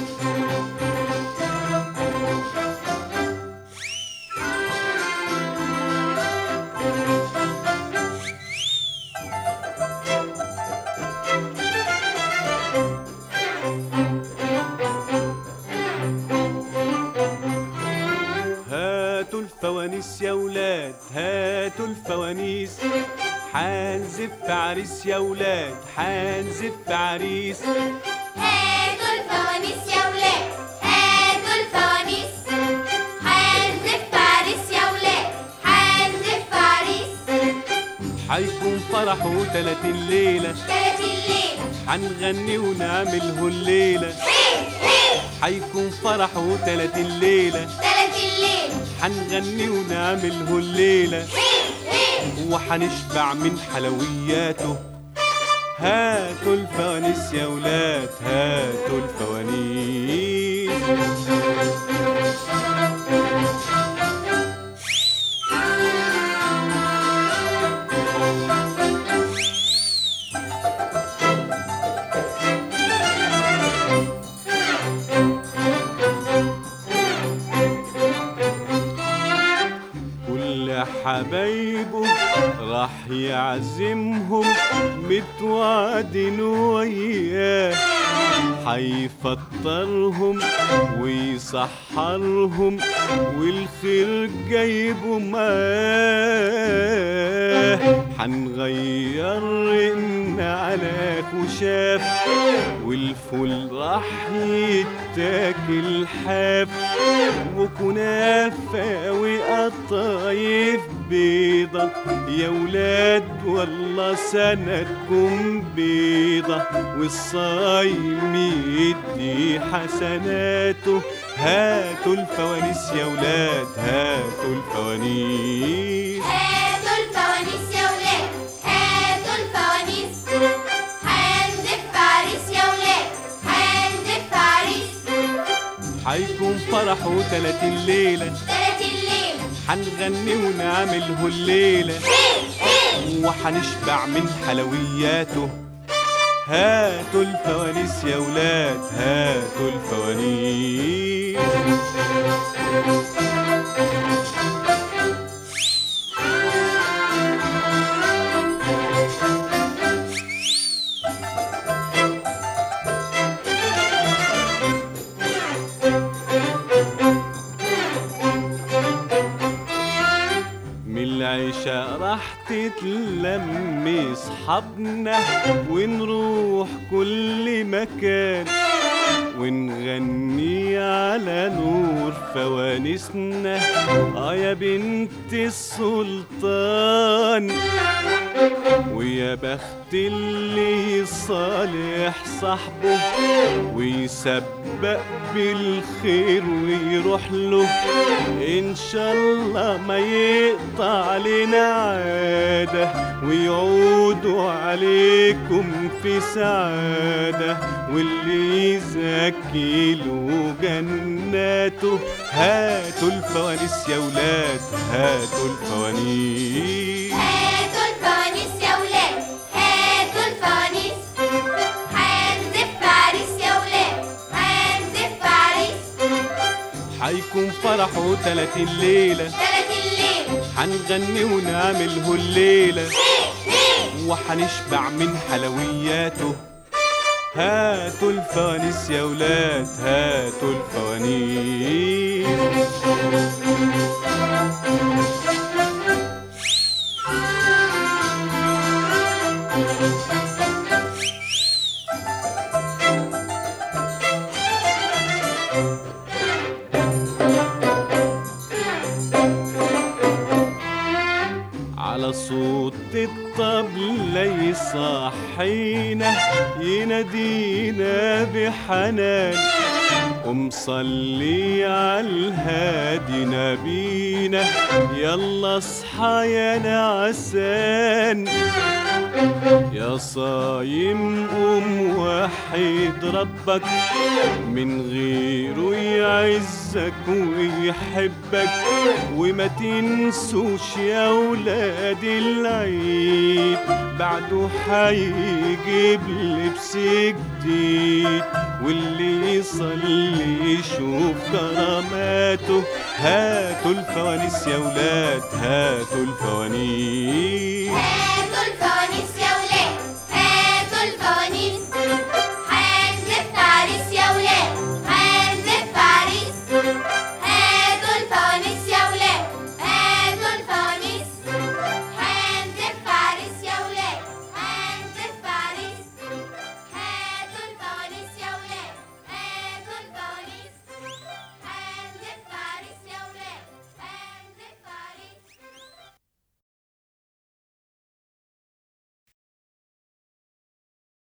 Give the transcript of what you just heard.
هاتوا الفوانيس يا ولاد هاتوا الفوانيس حنزف عريس يا ولاد حنزف عريس هاتوا الفوانيس يا ولاد هاتوا الفوانيس حنزف عريس يا ولاد حنزف عريس حيكون فرح وتلاتين ليلة تلات الليلة حنغني ونعمله الليلة هي هي حيكون فرح وتلاتين ليلة تلات الليلة حنغني ونعمله الليلة هي هي وحنشبع من حلوياته هاتوا الفوانيس يا ولاد هاتوا الفوانيس كل حبايبه راح يعزمهم متوعدين وياه حيفطرهم ويسحرهم والخير جايبه معاه حنغير رقن على خشاف والفول راح يتاكل حاف وكنافة وقطايف بيضة يا ولاد والله سنتكم بيضة والصايم يدي حسناته هاتوا الفوانيس يا ولاد هاتوا الفوانيس هاتوا الفوانيس يا ولاد هاتوا الفوانيس حنزف عريس يا ولاد حنزف عريس حيكون فرح وتلاتين ليلة تلات الليلة حنغني ونعمله الليلة هي هي وحنشبع من حلوياته هاتوا الفوانيس يا ولاد هاتوا الفوانيس من العشاء راح تتلم اصحابنا ونروح كل مكان ونغني على نور فوانيسنا اه يا بنت السلطان ويا بخت اللي صالح صاحبه ويسبق بالخير ويروح له ان شاء الله ما يقطع لنا عاده ويعودوا عليكم في سعاده واللي يزكي له جناته هاتوا الفوانيس يا ولاد هاتوا الفوانيس هاتوا الفوانيس يا ولاد هاتوا الفوانيس حنزف عريس يا ولاد حنزف عريس حيكون فرحه تلاتين ليلة تلات الليلة حنغني ونعمله الليلة هي هي وحنشبع من حلوياته هاتوا الفوانيس يا ولاد هاتوا الفوانيس على صوت الطبلة يصحينا ينادينا بحنان ومصلي على الهادي نبينا يلا اصحى يا نعسان يا صايم قوم وحيد ربك من غيره يعزك ويحبك وما تنسوش يا ولاد العيد بعده حيجيب لبس جديد واللي يصلي يشوف كراماته هاتوا الفوانيس يا ولاد هاتوا الفوانيس